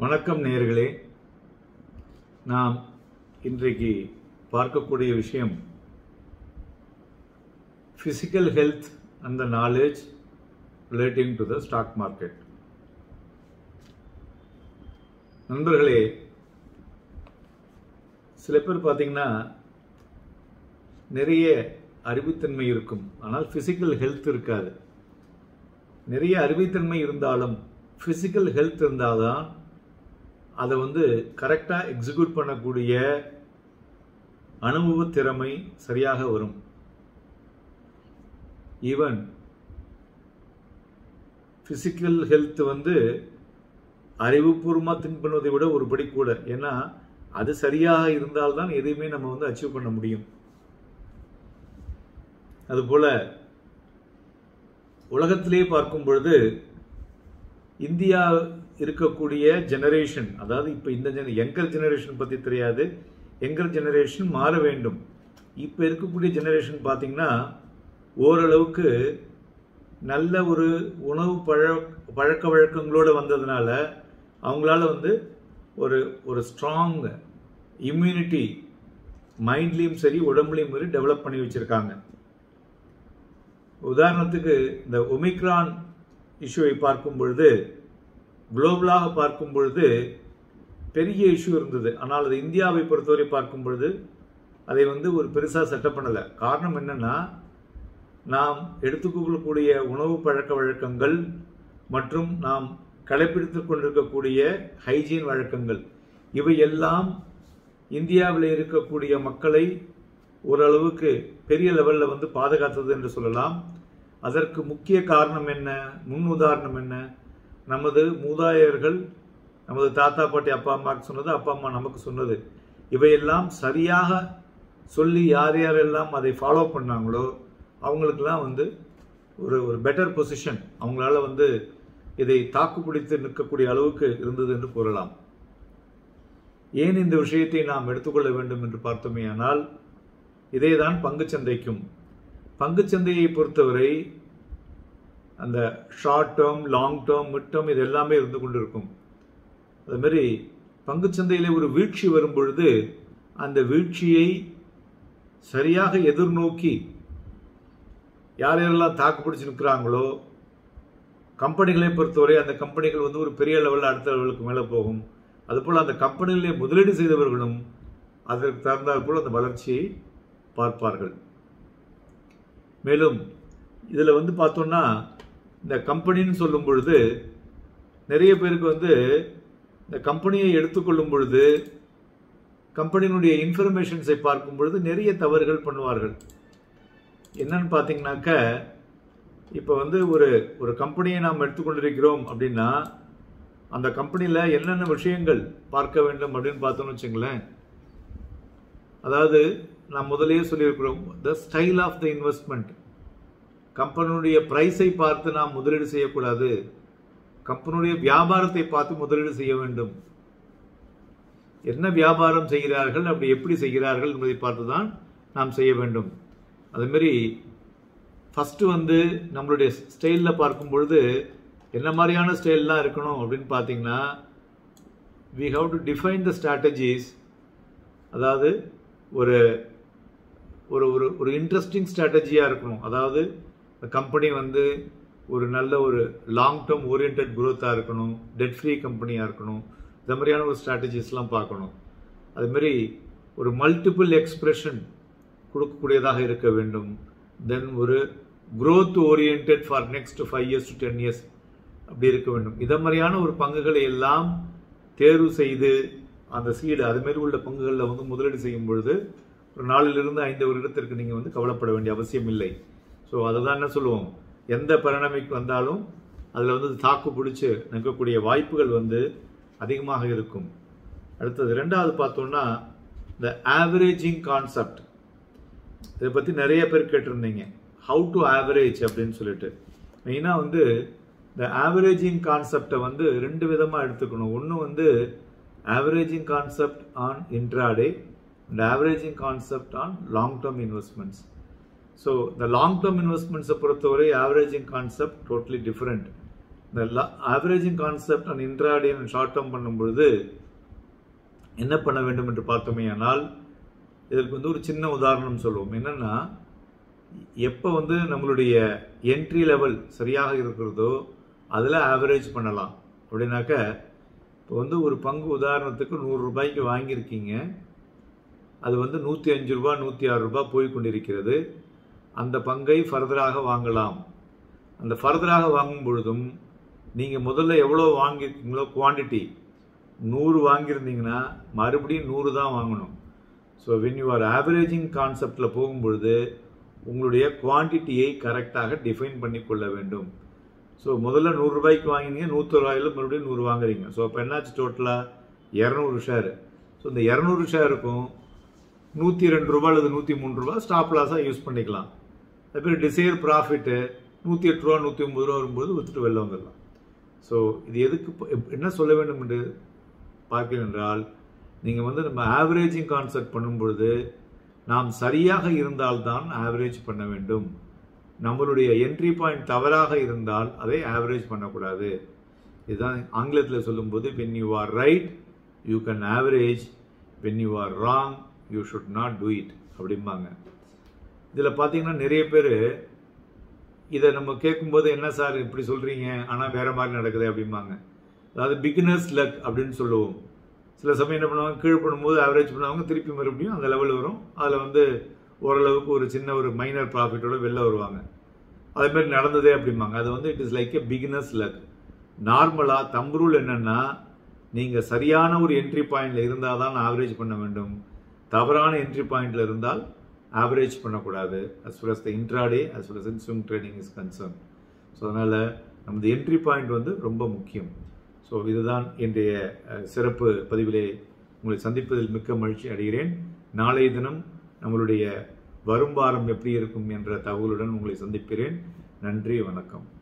வணக்கம் நேயர்களே நாம் இன்றைக்கு பார்க்கக்கூடிய விஷயம் physical health and the knowledge relating to the stock market நண்பர்களே சில பேர் பார்த்தீங்கன்னா நிறைய அறிவுத்தன்மை இருக்கும் ஆனால் ஃபிசிக்கல் ஹெல்த் இருக்காது நிறைய அறிவுத்தன்மை இருந்தாலும் ஃபிசிக்கல் ஹெல்த் இருந்தால் தான் அதை வந்து கரெக்டாக எக்ஸிக்யூட் பண்ணக்கூடிய அனுபவ திறமை சரியாக வரும் ஈவன் ஃபிசிக்கல் ஹெல்த் வந்து அறிவுபூர்வமாக திங்க் பண்ணுவதை விட ஒரு படி கூட ஏன்னா அது சரியாக இருந்தால்தான் எதையுமே நம்ம வந்து அச்சீவ் பண்ண முடியும் அதுபோல உலகத்திலே பார்க்கும் பொழுது இந்தியா இருக்கக்கூடிய ஜெனரேஷன் அதாவது இப்போ இந்த ஜென யங்கர் ஜெனரேஷன் பற்றி தெரியாது யங்கர் ஜெனரேஷன் மாற வேண்டும் இப்போ இருக்கக்கூடிய ஜெனரேஷன் பார்த்தீங்கன்னா ஓரளவுக்கு நல்ல ஒரு உணவு பழ பழக்க வழக்கங்களோடு வந்ததுனால அவங்களால வந்து ஒரு ஒரு ஸ்ட்ராங் இம்யூனிட்டி மைண்ட்லேயும் சரி உடம்புலையும் சரி டெவலப் பண்ணி வச்சுருக்காங்க உதாரணத்துக்கு இந்த ஒமிக்ரான் இஷ்யூவை பார்க்கும் பொழுது குளோபலாக பார்க்கும் பொழுது பெரிய இஷ்யூ இருந்தது ஆனால் அது இந்தியாவை பொறுத்தவரை பார்க்கும் பொழுது அதை வந்து ஒரு பெருசாக செட்டப் பண்ணலை காரணம் என்னன்னா நாம் எடுத்துக்கொள்ளக்கூடிய உணவு பழக்க வழக்கங்கள் மற்றும் நாம் கடைப்பிடித்துக் கொண்டிருக்கக்கூடிய ஹைஜீன் வழக்கங்கள் இவையெல்லாம் இந்தியாவில் இருக்கக்கூடிய மக்களை ஓரளவுக்கு பெரிய லெவலில் வந்து பாதுகாத்தது என்று சொல்லலாம் அதற்கு முக்கிய காரணம் என்ன முன் உதாரணம் என்ன நமது மூதாதையர்கள் நமது தாத்தா பாட்டி அப்பா அம்மாவுக்கு சொன்னது அப்பா அம்மா நமக்கு சொன்னது இவையெல்லாம் சரியாக சொல்லி யார் யாரெல்லாம் அதை ஃபாலோ பண்ணாங்களோ அவங்களுக்கெல்லாம் வந்து ஒரு ஒரு பெட்டர் பொசிஷன் அவங்களால வந்து இதை தாக்கு பிடித்து நிற்கக்கூடிய அளவுக்கு இருந்தது என்று கூறலாம் ஏன் இந்த விஷயத்தை நாம் எடுத்துக்கொள்ள வேண்டும் என்று பார்த்தோமேயானால் இதேதான் பங்குச்சந்தைக்கும் பங்குச்சந்தையை பொறுத்தவரை அந்த short term long term mid term இது எல்லாமே இருந்து கொண்டிருக்கும் அது மாதிரி பங்குச்சந்தையிலே ஒரு வீழ்ச்சி வரும் பொழுது அந்த வீழ்ச்சியை சரியாக எதிர்நோக்கி யார் யாரெல்லாம் தாக்கு பிடிச்சு நிற்கிறாங்களோ கம்பெனிகளை பொறுத்தவரை அந்த கம்பெனிகள் வந்து ஒரு பெரிய லெவலில் அடுத்த லெவலுக்கு மேலே போகும் அதுபோல் அந்த கம்பெனிகளிலே முதலீடு செய்தவர்களும் அதற்கு தகுந்தாற் போல் அந்த வளர்ச்சியை பார்ப்பார்கள் மேலும் இதில் வந்து பார்த்தோம்னா இந்த கம்பெனின்னு சொல்லும் பொழுது நிறைய பேருக்கு வந்து இந்த கம்பெனியை எடுத்துக்கொள்ளும் பொழுது கம்பெனியினுடைய இன்ஃபர்மேஷன்ஸை பார்க்கும் பொழுது நிறைய தவறுகள் பண்ணுவார்கள் என்னன்னு பார்த்தீங்கன்னாக்க இப்போ வந்து ஒரு ஒரு கம்பெனியை நாம் எடுத்துக்கொண்டிருக்கிறோம் அப்படின்னா அந்த கம்பெனியில் என்னென்ன விஷயங்கள் பார்க்க வேண்டும் அப்படின்னு பார்த்தோம்னு வச்சுங்களேன் அதாவது நான் முதலேயே சொல்லியிருக்கிறோம் the style of the investment கம்பெனியுடைய ப்ரைஸை பார்த்து நாம் முதலீடு செய்யக்கூடாது கம்பெனியுடைய வியாபாரத்தை பார்த்து முதலீடு செய்ய வேண்டும் என்ன வியாபாரம் செய்கிறார்கள் அப்படி எப்படி செய்கிறார்கள் என்பதை பார்த்து தான் நாம் செய்ய வேண்டும் அதுமாரி ஃபஸ்ட்டு வந்து நம்மளுடைய ஸ்டைலில் பார்க்கும் பொழுது என்ன மாதிரியான ஸ்டைல்லாம் இருக்கணும் அப்படின்னு பார்த்தீங்கன்னா we have to define the strategies அதாவது ஒரு ஒரு ஒரு ஒரு இன்ட்ரெஸ்டிங் ஸ்ட்ராட்டஜியாக இருக்கணும் அதாவது கம்பெனி வந்து ஒரு நல்ல ஒரு லாங் டேர்ம் ஓரியன்ட் குரோத்தாக இருக்கணும் டெட் ஃப்ரீ கம்பெனியாக இருக்கணும் இந்த மாதிரியான ஒரு ஸ்ட்ராட்டஜிஸ்லாம் பார்க்கணும் அதுமாரி ஒரு மல்டிபிள் எக்ஸ்பிரஷன் கொடுக்கக்கூடியதாக இருக்க வேண்டும் தென் ஒரு growth orient for next five years to ten years அப்படி இருக்க வேண்டும் இதை மாதிரியான ஒரு பங்குகளை எல்லாம் தேர்வு செய்து அந்த சீடு அதுமாரி உள்ள பங்குகளில் வந்து முதலீடு செய்யும் பொழுது ஒரு நாலிலிருந்து ஐந்து வருடத்திற்கு நீங்கள் வந்து கவலைப்பட வேண்டிய அவசியம் இல்லை ஸோ அதை தான் என்ன சொல்லுவோம் எந்த பரிணமிக்கு வந்தாலும் அதில் வந்து தாக்கு பிடிச்சி நிற்கக்கூடிய வாய்ப்புகள் வந்து அதிகமாக இருக்கும் அடுத்தது ரெண்டாவது பார்த்தோம்னா இந்த ஆவரேஜிங் கான்செப்ட் இதை பற்றி நிறைய பேர் கேட்டிருந்தீங்க ஹவு டு ஆவரேஜ் அப்படின்னு சொல்லிட்டு மெயினாக வந்து இந்த ஆவரேஜிங் கான்செப்டை வந்து ரெண்டு விதமாக எடுத்துக்கணும் ஒன்று வந்து averaging concept on intraday and averaging concept on long term investments so இந்த லாங் டேர்ம் இன்வெஸ்ட்மெண்ட்ஸை பொறுத்தவரை ஆவரேஜிங் கான்செப்ட் டோட்டலி டிஃப்ரெண்ட் இந்த averaging concept and intraday and short term பண்ணும் பொழுது என்ன பண்ண வேண்டும் என்று பார்த்தோமே ஆனால் இதற்கு வந்து ஒரு சின்ன உதாரணம் சொல்லுவோம் என்னன்னா எப்போ வந்து நம்மளுடைய என்ட்ரி லெவல் சரியாக இருக்கிறதோ அதில் ஆவரேஜ் பண்ணலாம் அப்படின்னாக்க இப்போ வந்து ஒரு பங்கு உதாரணத்துக்கு நூறு ரூபாய்க்கு வாங்கியிருக்கீங்க அது வந்து நூற்றி அஞ்சு ரூபா நூற்றி ஆறு ரூபாய் போய் கொண்டிருக்கிறது அந்த பங்கை ஃபர்தராக வாங்கலாம் அந்த ஃபர்தராக வாங்கும் பொழுதும் நீங்கள் முதல்ல எவ்வளோ வாங்கியிருக்கீங்களோ குவான்டிட்டி நூறு வாங்கியிருந்தீங்கன்னா மறுபடியும் நூறு தான் வாங்கணும் so when you are averaging கான்செப்டில் போகும்பொழுது உங்களுடைய குவான்டிட்டியை கரெக்டாக டிஃபைன் பண்ணி கொள்ள வேண்டும் ஸோ முதல்ல நூறுரூபாய்க்கு வாங்கினீங்க நூற்றி ரூபாயில் மறுபடியும் நூறு வாங்குறீங்க ஸோ அப்போ என்னாச்சு டோட்டலாக இரநூறு ஷேரு ஸோ இந்த இரநூறு ஷேருக்கும் நூற்றி ரெண்டு ரூபா அல்லது நூற்றி மூணு ரூபா ஸ்டாப் லாஸாக யூஸ் பண்ணிக்கலாம் அதுமாதிரி டிசைர் ப்ராஃபிட்டு நூற்றி எட்டு ரூபா நூற்றி ஒம்பது ரூபா வரும்போது விற்றுட்டு வெளில வந்துடலாம் ஸோ இது எதுக்கு என்ன சொல்ல வேண்டும் என்று பார்க்கிறேன் என்றால் நீங்கள் வந்து நம்ம ஆவரேஜிங் கான்செப்ட் பண்ணும் பொழுது நாம் சரியாக இருந்தால்தான் ஆவரேஜ் பண்ண வேண்டும் நம்மளுடைய என்ட்ரி பாயிண்ட் தவறாக இருந்தால் அதை ஆவரேஜ் பண்ணக்கூடாது இதுதான் ஆங்கிலத்தில் சொல்லும்போது when you are right you can average when you are wrong you should not do it அப்படிம்பாங்க இதில் பார்த்தீங்கன்னா நிறைய பேர் இதை நம்ம கேட்கும்போது என்ன சார் இப்படி சொல்கிறீங்க ஆனால் வேற மாதிரி நடக்குது அப்படிம்பாங்க அதாவது பிகினர்ஸ் லக் அப்படின்னு சொல்லுவோம் சில சமயம் என்ன பண்ணுவாங்க கீழே பண்ணும்போது ஆவரேஜ் பண்ணுவாங்க திருப்பி மறுபடியும் அந்த லெவல் வரும் அதில் வந்து ஓரளவுக்கு ஒரு சின்ன ஒரு மைனர் ப்ராஃபிட்டோட வெளில வருவாங்க அதே மாதிரி நடந்ததே அப்படிம்பாங்க அது வந்து it is like a beginner's luck நார்மலாக தம்பு ரூல் என்னென்னா நீங்கள் சரியான ஒரு என்ட்ரி பாயிண்டில் இருந்தால் தான் ஆவரேஜ் பண்ண வேண்டும் தவறான என்ட்ரி பாயிண்டில் இருந்தால் ஆவரேஜ் பண்ணக்கூடாது as well as the intraday as well as in swing trading is concern so அதனால் நமது என்ட்ரி பாயிண்ட் வந்து ரொம்ப முக்கியம் ஸோ இதுதான் இன்றைய சிறப்பு பதிவிலே உங்களை சந்திப்பதில் மிக்க மகிழ்ச்சி அடைகிறேன் நாளைய தினம் நம்மளுடைய வரும்பாரம் எப்படி இருக்கும் என்ற தகவலுடன் உங்களை சந்திக்கிறேன் நன்றி வணக்கம்